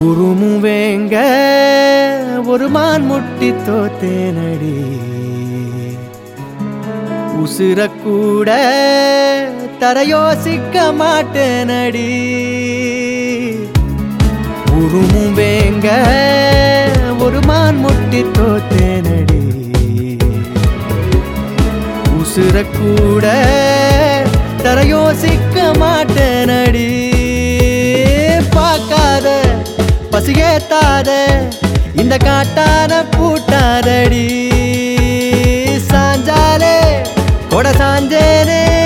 உருமும் வேங்க ஒரு மான் முட்டி தோத்தேனடி உசுர கூட தர யோசிக்க மாட்டேனடி உருமும் வேங்க ஒரு மான் முட்டி தோத்தேனடி உசுர கூட தர யோசிக்க மாட்டேனடி பார்க்காத பசியேத்தாத இந்த காட்டான பூட்டாதடி சாஞ்சாலே கொட சாஞ்சேனே